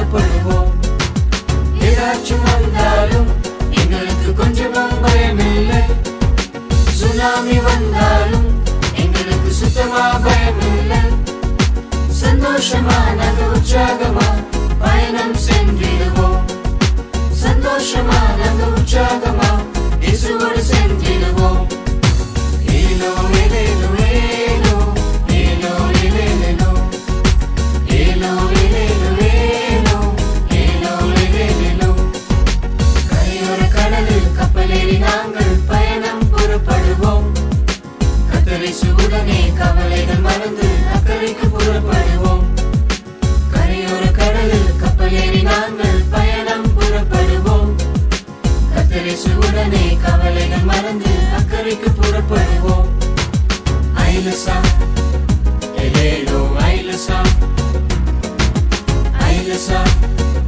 புறப்படுவோம் ஏதாச்சும் வந்தாலும் எங்களுக்கு கொஞ்சமும் பயமில்லை சுனாமி வந்தாலும் எங்களுக்கு சுத்தமா பயமில்லை சந்தோஷமா நாங்க உற்சாகமா பயணம் சென்றிடுவோம் சந்தோஷமா நாங்க உற்சாகமா இயேசுவோடு சென்றிடுவோம் ஏலோ ஏலேலோ ஏலோ ஏலோ ஏலேலோ ஏலோ ஏலேலோ ஏலோ ஏலோ ஏலேலோ கரையோர கடலில் கப்பலேறி நாங்கள் பயணம் புறப்படுவோம் கத்தரை சூடனே கவலைகள் மறந்து அக்கறைக்கு புறப்படுவோம் கரையோர கடலில் கப்பலேறி நாங்கள் பயணம் புறப்படுவோம் கத்தரை சூடனே கவலைகள் மறந்து அக்கறைக்கு புறப்படுவோம் ஐலசா எலேலோ ஐலசா ஐலசா